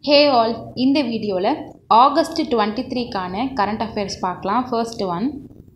ஹே all இந்த வீடியோவில் August twenty த்ரீக்கான கரண்ட் அஃபேர்ஸ் பார்க்கலாம் ஃபர்ஸ்ட் ஒன்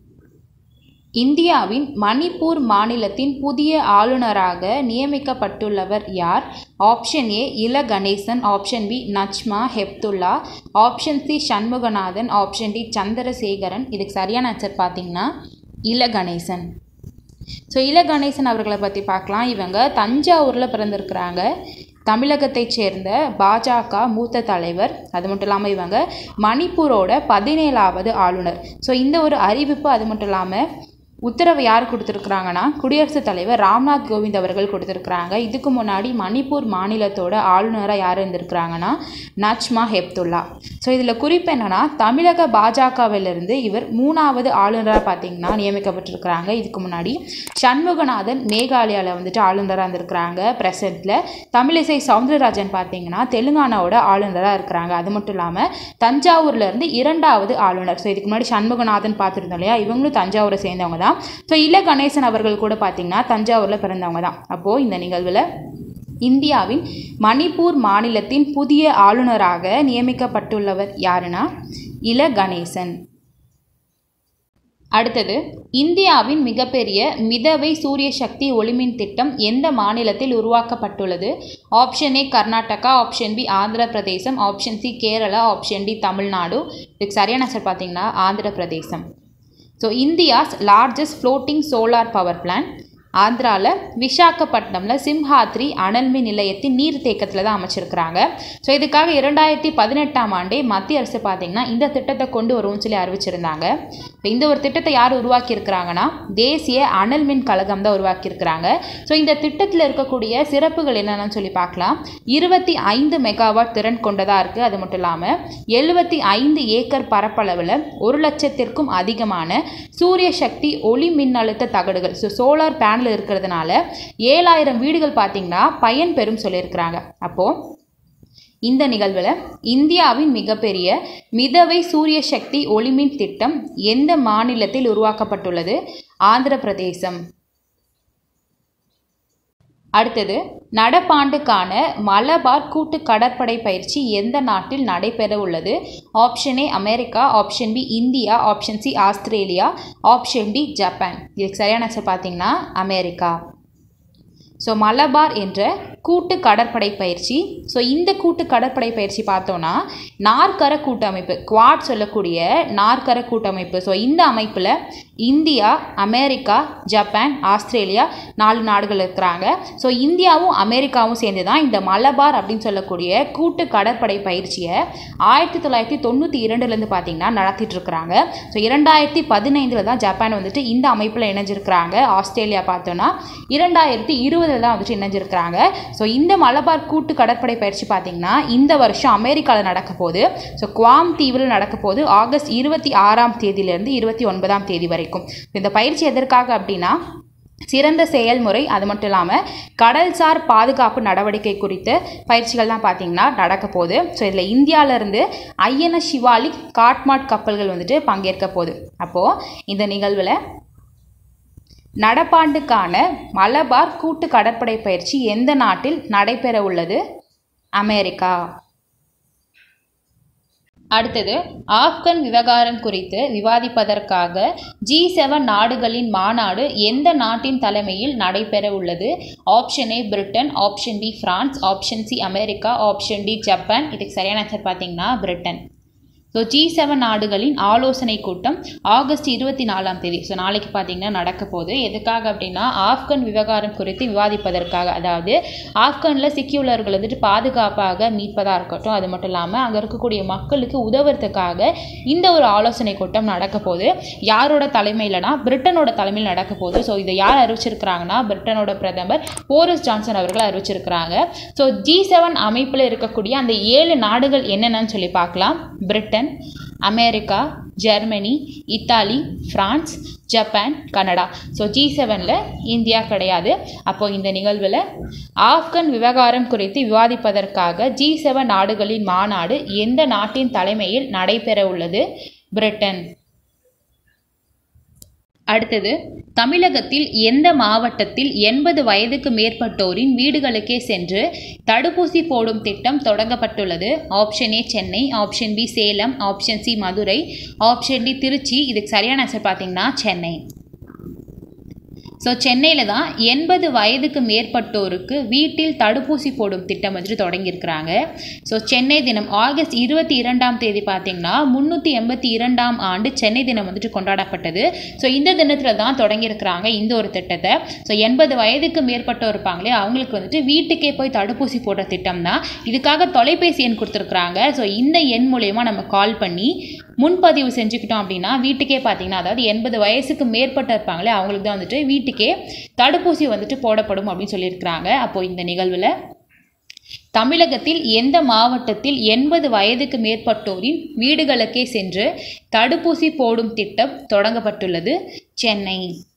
இந்தியாவின் மணிப்பூர் மாநிலத்தின் புதிய ஆளுநராக நியமிக்கப்பட்டுள்ளவர் யார் ஆப்ஷன் ஏ இல Ganesan option B Najma Heptulla option C Shanmuganathan option D Chandrasekaran இதுக்கு சரியான ஆன்சர் பார்த்தீங்கன்னா இல கணேசன் ஸோ இல கணேசன் அவர்களை பற்றி பார்க்கலாம் இவங்க தஞ்சாவூரில் பிறந்திருக்கிறாங்க தமிழகத்தைச் சேர்ந்த பாஜக மூத்த தலைவர் அது மட்டும் இல்லாமல் இவங்க மணிப்பூரோட பதினேழாவது ஆளுநர் ஸோ இந்த ஒரு அறிவிப்பு அது மட்டும் இல்லாமல் உத்தரவு யார் கொடுத்துருக்குறாங்கன்னா குடியரசுத் தலைவர் ராம்நாத் கோவிந்த் அவர்கள் கொடுத்துருக்குறாங்க இதுக்கு முன்னாடி மணிப்பூர் மாநிலத்தோட ஆளுநராக யார் இருந்திருக்கிறாங்கன்னா நச்மா ஹெப்துல்லா ஸோ இதில் குறிப்பு என்னென்னா தமிழக பாஜகவிலிருந்து இவர் மூணாவது ஆளுநராக பார்த்தீங்கன்னா நியமிக்கப்பட்டிருக்கிறாங்க இதுக்கு முன்னாடி சண்முகநாதன் மேகாலயாவில் வந்துட்டு ஆளுநராக இருந்திருக்கிறாங்க ப்ரெசண்ட்டில் தமிழிசை சவுந்தரராஜன் பார்த்தீங்கன்னா தெலுங்கானாவோட ஆளுநராக இருக்கிறாங்க அது மட்டும் இல்லாமல் தஞ்சாவூர்லேருந்து இரண்டாவது ஆளுநர் ஸோ இதுக்கு முன்னாடி சண்முகநாதன் பார்த்துருந்தோம் இல்லையா இவங்களும் தஞ்சாவூரை சேர்ந்தவங்க தான் ஸோ இல கணேசன் அவர்கள் கூட பார்த்தீங்கன்னா தஞ்சாவூரில் பிறந்தவங்க தான் அப்போது இந்த நிகழ்வில் இந்தியாவின் மணிப்பூர் மாநிலத்தின் புதிய ஆளுநராக நியமிக்கப்பட்டுள்ளவர் யாருன்னா இல கணேசன் அடுத்தது இந்தியாவின் மிகப்பெரிய மிதவை சூரிய சக்தி ஒளிமின் திட்டம் எந்த மாநிலத்தில் உருவாக்கப்பட்டுள்ளது option A Karnataka option B Andhra Pradesh option C Kerala option D Tamil Nadu இதுக்கு சரியான ஆன்சர் பார்த்தீங்கன்னா Andhra Pradesh so India's largest floating solar power plant ஆந்திராவில் விசாகப்பட்டினமில் சிம்ஹாத்ரி அனல்மின் நிலையத்தின் நீர்த்தேக்கத்தில் தான் அமைச்சிருக்கிறாங்க ஸோ இதுக்காக இரண்டாயிரத்தி பதினெட்டாம் ஆண்டே மத்திய அரசு பார்த்திங்கன்னா இந்த திட்டத்தை கொண்டு வருவோம்னு சொல்லி அறிவிச்சிருந்தாங்க இந்த ஒரு திட்டத்தை யார் உருவாக்கியிருக்கிறாங்கன்னா தேசிய அனல் மின் கழகம் தான் உருவாக்கியிருக்கிறாங்க ஸோ இந்த திட்டத்தில் இருக்கக்கூடிய சிறப்புகள் என்னென்னு சொல்லி பார்க்கலாம் இருபத்தி ஐந்து மெகாவாட் திறன் கொண்டதாக இருக்குது அது மட்டும் இல்லாமல் எழுபத்தி ஐந்து ஏக்கர் பரப்பளவில் ஒரு லட்சத்திற்கும் அதிகமான சூரிய சக்தி ஒளி மின்னழுத்த தகடுகள் ஸோ சோலார் பேனல் இருக்கிறதுனால ஏழாயிரம் வீடுகள் பார்த்திங்கன்னா பயன் பெறும் சொல்லியிருக்கிறாங்க அப்போது இந்த நிகழ்வில் இந்தியாவின் மிகப்பெரிய மிதவை சூரிய சக்தி ஒளிமின் திட்டம் எந்த மாநிலத்தில் உருவாக்கப்பட்டுள்ளது ஆந்திர பிரதேசம் அடுத்தது நடப்பாண்டுக்கான மலபார் கூட்டு கடற்படை பயிற்சி எந்த நாட்டில் நடைபெற உள்ளது option A America option B India option C Australia option D Japan இதுக்கு சரியான ஆன்சர் பார்த்தீங்கன்னா அமெரிக்கா ஸோ மலபார் என்ற கூட்டு கடற்படை பயிற்சி ஸோ இந்த கூட்டு கடற்படை பயிற்சி பார்த்தோன்னா நாற்கர கூட்டமைப்பு குவாட் சொல்லக்கூடிய நாற்கர கூட்டமைப்பு ஸோ இந்த அமைப்பில் இந்தியா அமெரிக்கா ஜப்பான் ஆஸ்திரேலியா நாலு நாடுகள் இருக்கிறாங்க ஸோ இந்தியாவும் அமெரிக்காவும் சேர்ந்து தான் இந்த மலபார் அப்படின்னு சொல்லக்கூடிய கூட்டு கடற்படை பயிற்சியை ஆயிரத்தி தொள்ளாயிரத்தி தொண்ணூற்றி இரண்டுலேருந்து பார்த்தீங்கன்னா நடத்திட்டு இருக்கிறாங்க ஸோ இரண்டாயிரத்தி பதினைந்தில் தான் ஜப்பான் வந்துட்டு இந்த அமைப்பில் இணைஞ்சிருக்கிறாங்க ஆஸ்திரேலியா பார்த்தோன்னா இரண்டாயிரத்தி இருபதில் தான் வந்துட்டு இணைஞ்சிருக்கிறாங்க ஸோ இந்த மலபார் கூட்டு கடற்படை பயிற்சி பார்த்திங்கன்னா இந்த வருஷம் அமெரிக்காவில் நடக்க போகுது ஸோ குவாம் தீவில் நடக்க போகுது ஆகஸ்ட் இருபத்தி ஆறாம் தேதியிலேருந்து இருபத்தி ஒன்பதாம் தேதி வரைக்கும் இந்த பயிற்சி எதற்காக அப்படின்னா சிறந்த செயல்முறை அது மட்டும் இல்லாமல் கடல்சார் பாதுகாப்பு நடவடிக்கை குறித்த பயிற்சிகள் தான் பார்த்திங்கன்னா நடக்க போகுது ஸோ இதில் இந்தியாவிலேருந்து ஐஎன்எஸ் சிவாலிக் காட்மாட் கப்பல்கள் வந்துட்டு பங்கேற்க போகுது அப்போது இந்த நிகழ்வில் நடப்பாண்டுக்கான மலபார் கூட்டு கடற்படை பயிற்சி எந்த நாட்டில் நடைபெற உள்ளது அமெரிக்கா அடுத்தது ஆப்கன் விவகாரம் குறித்து விவாதிப்பதற்காக ஜி செவன் நாடுகளின் மாநாடு எந்த நாட்டின் தலைமையில் நடைபெற உள்ளது option A Britain option B France option C America option D Japan இதுக்கு சரியான ஆன்சர் பார்த்தீங்கன்னா பிரிட்டன் ஸோ ஜி செவன் நாடுகளின் ஆலோசனை கூட்டம் ஆகஸ்ட் இருபத்தி நாலாம் தேதி ஸோ நாளைக்கு பார்த்தீங்கன்னா நடக்க போகுது எதுக்காக அப்படின்னா ஆப்கன் விவகாரம் குறித்து விவாதிப்பதற்காக அதாவது ஆப்கனில் சிக்கியுள்ளவர்கள் வந்துட்டு பாதுகாப்பாக மீட்பதாக இருக்கட்டும் அது மட்டும் இல்லாமல் அங்கே இருக்கக்கூடிய மக்களுக்கு உதவுறதுக்காக இந்த ஒரு ஆலோசனை கூட்டம் நடக்க போகுது யாரோட தலைமையிலனா பிரிட்டனோட தலைமையில் நடக்க போகுது ஸோ இதை யார் அறிவிச்சிருக்கிறாங்கன்னா பிரிட்டனோட பிரதமர் போரிஸ் ஜான்சன் அவர்கள் அறிவிச்சிருக்கிறாங்க ஸோ ஜி செவன் அமைப்பில் இருக்கக்கூடிய அந்த ஏழு நாடுகள் என்னென்னு சொல்லி பார்க்கலாம் Britain America Germany Italy France Japan Canada so G செவனில் இந்தியா கிடையாது அப்போது இந்த நிகழ்வில் ஆப்கன் விவகாரம் குறித்து விவாதிப்பதற்காக ஜி செவன் நாடுகளின் மாநாடு எந்த நாட்டின் தலைமையில் நடைபெற உள்ளது பிரிட்டன் அடுத்தது தமிழகத்தில் எந்த மாவட்டத்தில் எண்பது வயதுக்கு மேற்பட்டோரின் வீடுகளுக்கே சென்று தடுப்பூசி போடும் திட்டம் தொடங்கப்பட்டுள்ளது option A Chennai option B Salem option C Madurai option D Trichy இதுக்கு சரியான ஆன்சர் பார்த்தீங்கன்னா சென்னை ஸோ சென்னையில் தான் எண்பது வயதுக்கு மேற்பட்டோருக்கு வீட்டில் தடுப்பூசி போடும் திட்டம் வந்துட்டு தொடங்கியிருக்கிறாங்க ஸோ சென்னை தினம் ஆகஸ்ட் இருபத்தி இரண்டாம் தேதி பார்த்தீங்கன்னா முந்நூற்றி எண்பத்தி இரண்டாம் ஆண்டு சென்னை தினம் வந்துட்டு கொண்டாடப்பட்டது ஸோ இந்த தினத்தில் தான் தொடங்கியிருக்கிறாங்க இந்த ஒரு திட்டத்தை ஸோ எண்பது வயதுக்கு மேற்பட்டோர் இருப்பாங்களே அவங்களுக்கு வந்துட்டு வீட்டுக்கே போய் தடுப்பூசி போடுற திட்டம் தான் இதுக்காக தொலைபேசி எண் கொடுத்துருக்குறாங்க ஸோ இந்த எண் மூலயமா நம்ம கால் பண்ணி முன்பதிவு செஞ்சுக்கிட்டோம் அப்படின்னா வீட்டுக்கே பார்த்தீங்கன்னா அதாவது எண்பது வயசுக்கு மேற்பட்ட இருப்பாங்களே அவங்களுக்கு தான் வந்துட்டு வீட்டுக்கே தடுப்பூசி வந்துட்டு போடப்படும் அப்படின்னு சொல்லியிருக்கிறாங்க அப்போது இந்த நிகழ்வில் தமிழகத்தில் எந்த மாவட்டத்தில் எண்பது வயதுக்கு மேற்பட்டோரின் வீடுகளுக்கே சென்று தடுப்பூசி போடும் திட்டம் தொடங்கப்பட்டுள்ளது சென்னை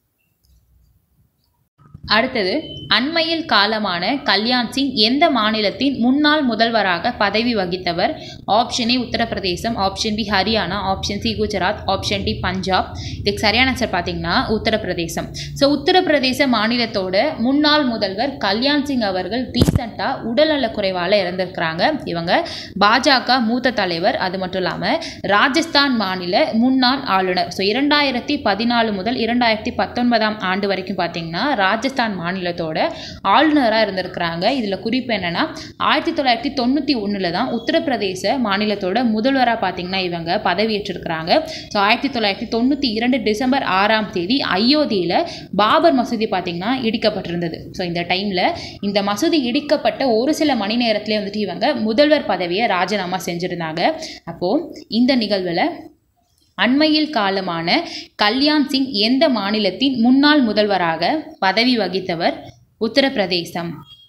அடுத்தது அண்மையில் காலமான கல்யாண் சிங் எந்த மாநிலத்தின் முன்னாள் முதல்வராக பதவி வகித்தவர் option A Uttar Pradesh option B Haryana option C Gujarat option D Punjab இதுக்கு சரியான ஆன்சர் பார்த்தீங்கன்னா உத்தரப்பிரதேசம் ஸோ உத்தரப்பிரதேச மாநிலத்தோட முன்னாள் முதல்வர் கல்யாண் சிங் அவர்கள் ரீசண்டாக உடல்நலக் குறைவால் இறந்திருக்கிறாங்க இவங்க பாஜக மூத்த தலைவர் அது மட்டும் இல்லாமல் ராஜஸ்தான் மாநில முன்னாள் ஆளுநர் ஸோ இரண்டாயிரத்தி பதினாலு முதல் இரண்டாயிரத்தி பத்தொன்பதாம் ஆண்டு வரைக்கும் பார்த்தீங்கன்னா ராஜஸ்தான் மாநிலத்தோட ஆளுநராக இருந்திருக்கிறாங்க இதில் குறிப்பு என்னென்னா ஆயிரத்தி தொள்ளாயிரத்தி தொண்ணூற்றி ஒன்றில் தான் உத்தரப்பிரதேச மாநிலத்தோட முதல்வராக பார்த்தீங்கன்னா இவங்க பதவியேற்றிருக்கிறாங்க ஸோ ஆயிரத்தி தொள்ளாயிரத்தி தொண்ணூற்றி இரண்டு டிசம்பர் ஆறாம் தேதி அயோத்தியில் பாபர் மசூதி பார்த்தீங்கன்னா இடிக்கப்பட்டிருந்தது ஸோ இந்த டைமில் இந்த மசூதி இடிக்கப்பட்ட ஒரு சில மணி நேரத்திலே வந்துட்டு இவங்க முதல்வர் பதவியை ராஜினாமா செஞ்சுருந்தாங்க அப்போது இந்த நிகழ்வில் அண்மையில் காலமான கல்யாண் சிங் எந்த மாநிலத்தின் முன்னாள் முதல்வராக பதவி வகித்தவர் உத்தரப்பிரதேசம்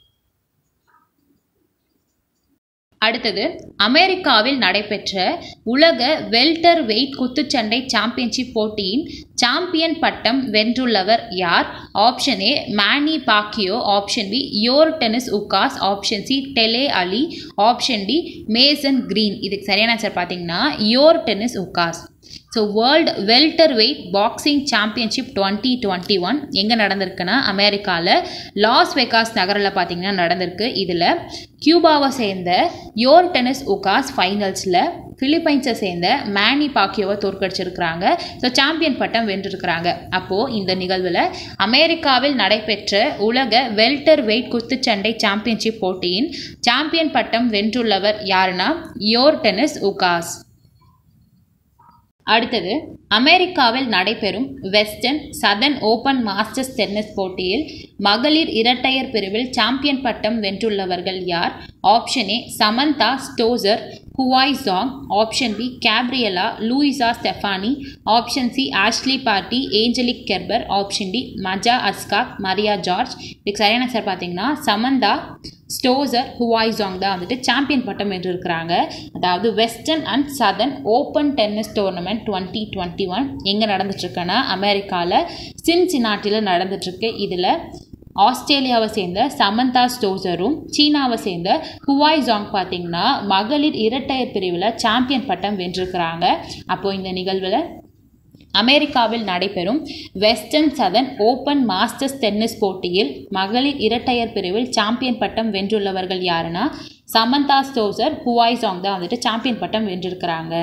அடுத்தது அமெரிக்காவில் நடைபெற்ற உலக வெல்டர் வெயிட் குத்துச்சண்டை சாம்பியன்ஷிப் போட்டியின் சாம்பியன் பட்டம் வென்றுள்ளவர் யார் option A Manny Pacquiao option B Yordenis Ugas option C Dele Ali option D Mason Green இதுக்கு சரியான ஆன்சர் பார்த்தீங்கன்னா Yordenis Ugas so world welter weight boxing championship twenty twenty one எங்கே நடந்திருக்குன்னா அமெரிக்காவில் loss Vegas நகரில் பார்த்தீங்கன்னா நடந்திருக்கு இதில் கியூபாவை சேர்ந்த யோர் டென்னிஸ் உகாஸ் ஃபைனல்ஸில் பிலிப்பைன்ஸை சேர்ந்த மேனி பாக்கியோவை தோற்கடிச்சிருக்கிறாங்க ஸோ சாம்பியன் பட்டம் வென்றிருக்கிறாங்க அப்போது இந்த நிகழ்வில் அமெரிக்காவில் நடைபெற்ற உலக வெல்டர் வெயிட் குத்துச்சண்டை சாம்பியன்ஷிப் போட்டியின் சாம்பியன் பட்டம் வென்றுள்ளவர் யாருன்னா யோர் டென்னிஸ் உகாஸ் அடுத்தது அமெரிக்காவில் நடைபெறும் western southern open masters tennis போட்டியில் மகளிர் இரட்டையர் பிரிவில் சாம்பியன் பட்டம் வென்றுள்ளவர்கள் யார் option A Samantha Stosur Shuai Zhang option B Gabriela Luisa Stefani option C Ashleigh Barty Angelique Kerber option D Maja Askag Maria George இதுக்கு சரியான சார் பார்த்தீங்கன்னா சமந்தா ஸ்டோசர் ஹுவாய்சாங் தான் வந்துட்டு சாம்பியன் பட்டம் வென்றிருக்கிறாங்க அதாவது western and southern open tennis tournament twenty twenty one எங்கே நடந்துட்டுருக்குன்னா அமெரிக்காவில் சின்சினாட்டியில் நடந்துட்டுருக்கு இதில் ஆஸ்திரேலியாவை சேர்ந்த சமந்தா ஸ்டோசரும் சீனாவை சேர்ந்த ஹுவாய் ஜாங் பார்த்தீங்கன்னா மகளிர் இரட்டையர் பிரிவில் சாம்பியன் பட்டம் வென்றிருக்கிறாங்க அப்போது இந்த நிகழ்வில் அமெரிக்காவில் நடைபெறும் western southern open masters tennis போட்டியில் மகளிர் இரட்டையர் பிரிவில் சாம்பியன் பட்டம் வென்றுள்ளவர்கள் யாருன்னா சமந்தா ஸ்டோசர் ஹுவாய் சாங் தான் வந்துட்டு சாம்பியன் பட்டம் வென்றிருக்கிறாங்க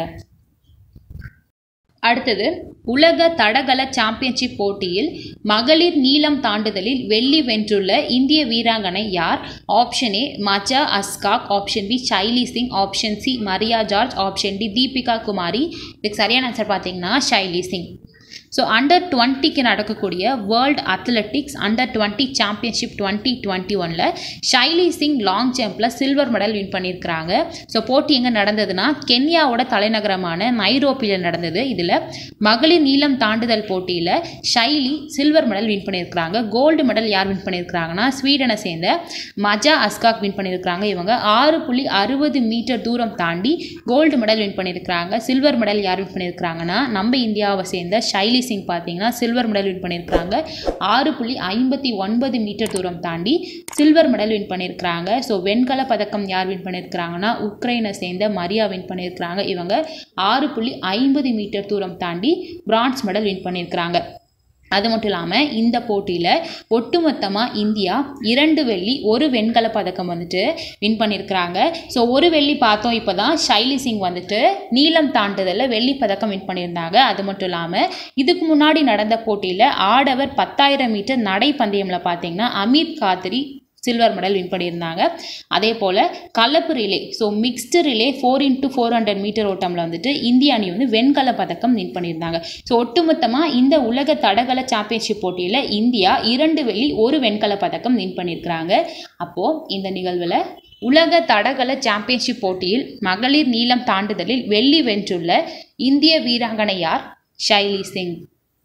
அடுத்தது உலக தடகள சாம்பியன்ஷிப் போட்டியில் மகளிர் நீளம் தாண்டுதலில் வெள்ளி வென்றுள்ள இந்திய வீராங்கனை யார் option A Maja Askag option B Shaili Singh option C Maria George option D Deepika Kumari இதுக்கு சரியான ஆன்சர் பார்த்தீங்கன்னா ஷைலி சிங் ஸோ அண்டர் டுவெண்ட்டிக்கு நடக்கக்கூடிய world athletics under twenty championship twenty twenty ஒனில் ஷைலி சிங் லாங் ஜம்பில் சில்வர் மெடல் வின் பண்ணியிருக்கிறாங்க ஸோ போட்டி எங்கே நடந்ததுன்னா கென்யாவோட தலைநகரமான நைரோப்பியில் நடந்தது இதில் மகளிர் நீளம் தாண்டுதல் போட்டியில் ஷைலி சில்வர் மெடல் வின் பண்ணியிருக்கிறாங்க கோல்டு மெடல் யார் வின் பண்ணியிருக்கிறாங்கன்னா ஸ்வீடனை சேர்ந்த மஜா அஸ்காக் வின் பண்ணியிருக்கிறாங்க இவங்க ஆறு புள்ளி அறுபது மீட்டர் தூரம் தாண்டி கோல்டு மெடல் வின் பண்ணியிருக்கிறாங்க சில்வர் மெடல் யார் வின் பண்ணியிருக்கிறாங்கன்னா நம்ம இந்தியாவை சேர்ந்த ஷைலி சிங் பார்த்தீங்கன்னா சில்வர் மெடல் வின் பண்ணியிருக்கிறாங்க ஆறு புள்ளி ஐம்பத்தி ஒன்பது மீட்டர் தூரம் தாண்டி சில்வர் மெடல் வின் பண்ணியிருக்கிறாங்க ஸோ வெண்கல பதக்கம் யார் வின் பண்ணியிருக்கிறாங்கன்னா உக்ரைனை சேர்ந்த மரியா வின் பண்ணியிருக்கிறாங்க இவங்க ஆறு புள்ளி ஐம்பது மீட்டர் தூரம் தாண்டி பிரான்ஸ் மெடல் வின் பண்ணியிருக்கிறாங்க அது மட்டும் இல்லாமல் இந்த போட்டியில் ஒட்டுமொத்தமாக இந்தியா இரண்டு வெள்ளி ஒரு வெண்கல பதக்கம் வந்துட்டு வின் பண்ணியிருக்கிறாங்க ஸோ ஒரு வெள்ளி பார்த்தோம் இப்போ தான் ஷைலி சிங் வந்துட்டு நீளம் தாண்டுதலில் வெள்ளி பதக்கம் வின் பண்ணியிருந்தாங்க அது மட்டும் இல்லாமல் இதுக்கு முன்னாடி நடந்த போட்டியில் ஆடவர் பத்தாயிரம் மீட்டர் நடை பந்தயமில் பார்த்தீங்கன்னா Amir Khatri silver medal win பண்ணியிருந்தாங்க அதே போல் கலப்பு relay so mixed relay four into four hundred meter ஓட்டமில் வந்துட்டு இந்திய அணி வந்து வெண்கல பதக்கம் வின் பண்ணியிருந்தாங்க ஸோ ஒட்டுமொத்தமாக இந்த உலக தடகள சாம்பியன்ஷிப் போட்டியில் இந்தியா இரண்டு வெள்ளி ஒரு வெண்கல பதக்கம் வின் பண்ணியிருக்கிறாங்க அப்போது இந்த நிகழ்வில் உலக தடகள சாம்பியன்ஷிப் போட்டியில் மகளிர் நீளம் தாண்டுதலில் வெள்ளி வென்றுள்ள இந்திய வீராங்கனை யார் ஷைலி சிங்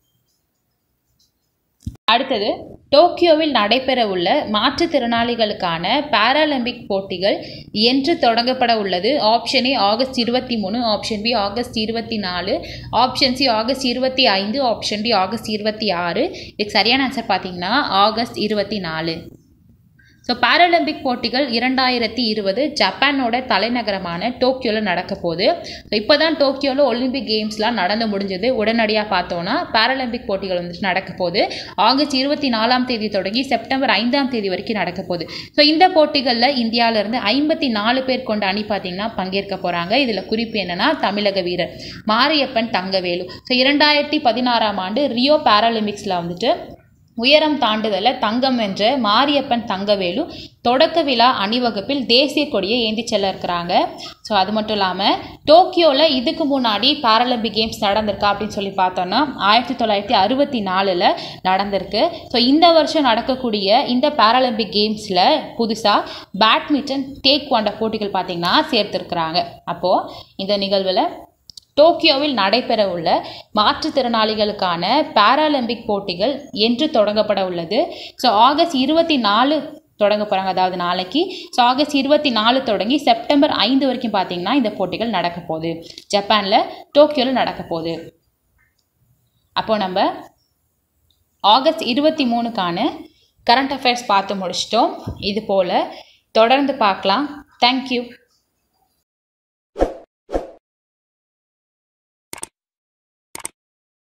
அடுத்தது டோக்கியோவில் நடைபெறவுள்ள மாற்றுத்திறனாளிகளுக்கான பாராலிம்பிக் போட்டிகள் என்று தொடங்கப்பட உள்ளது ஆப்ஷன் ஏ ஆகஸ்ட் இருபத்தி மூணு ஆப்ஷன் பி ஆகஸ்ட் இருபத்தி நாலு ஆப்ஷன் சி ஆகஸ்ட் இருபத்தி ஐந்து ஆப்ஷன் டி ஆகஸ்ட் இருபத்தி ஆறு இதுக்கு சரியான ஆன்சர் பார்த்தீங்கன்னா ஆகஸ்ட் இருபத்தி நாலு ஸோ பாராலிம்பிக் போட்டிகள் இரண்டாயிரத்தி இருபது ஜப்பானோட தலைநகரமான டோக்கியோவில் நடக்க போகுது ஸோ இப்போ தான் டோக்கியோவில் ஒலிம்பிக் கேம்ஸ்லாம் நடந்து முடிஞ்சது உடனடியாக பார்த்தோன்னா பாராலிம்பிக் போட்டிகள் வந்துட்டு நடக்க போகுது ஆகஸ்ட் இருபத்தி நாலாம் தேதி தொடங்கி செப்டம்பர் ஐந்தாம் தேதி வரைக்கும் நடக்க போகுது ஸோ இந்த போட்டிகளில் இந்தியாவிலேருந்து ஐம்பத்தி நாலு பேர் கொண்ட அணி பார்த்திங்கன்னா பங்கேற்க போகிறாங்க இதில் குறிப்பு என்னென்னா தமிழக வீரர் மாரியப்பன் தங்கவேலு ஸோ இரண்டாயிரத்தி பதினாறாம் ஆண்டு ரியோ பாராலிம்பிக்ஸில் வந்துட்டு உயரம் தாண்டுதல தங்கம் வென்ற மாரியப்பன் தங்கவேலு தொடக்க விழா அணிவகுப்பில் தேசிய கொடியை ஏந்தி செல்ல இருக்கிறாங்க ஸோ அது மட்டும் இல்லாமல் டோக்கியோவில் இதுக்கு முன்னாடி பாராலிம்பிக் கேம்ஸ் நடந்திருக்கா அப்படின்னு சொல்லி பார்த்தோன்னா ஆயிரத்தி தொள்ளாயிரத்தி அறுபத்தி நாலில் நடந்திருக்கு ஸோ இந்த வருஷம் நடக்கக்கூடிய இந்த பாராலிம்பிக் கேம்ஸில் புதுசாக பேட்மிண்டன் டேக் கொண்ட போட்டிகள் பார்த்திங்கன்னா சேர்த்துருக்குறாங்க அப்போது இந்த நிகழ்வில் டோக்கியோவில் நடைபெறவுள்ள மாற்றுத்திறனாளிகளுக்கான பாராலிம்பிக் போட்டிகள் என்று தொடங்கப்பட உள்ளது ஸோ ஆகஸ்ட் இருபத்தி நாலு தொடங்க போகிறாங்க அதாவது நாளைக்கு ஸோ ஆகஸ்ட் இருபத்தி நாலு தொடங்கி செப்டம்பர் ஐந்து வரைக்கும் பார்த்தீங்கன்னா இந்த போட்டிகள் நடக்க போகுது ஜப்பானில் டோக்கியோவில் நடக்க போகுது அப்போது நம்ம ஆகஸ்ட் இருபத்தி மூணுக்கான கரண்ட் அஃபேர்ஸ் பார்த்து முடிச்சிட்டோம் இது போல் தொடர்ந்து பார்க்கலாம் தேங்க்யூ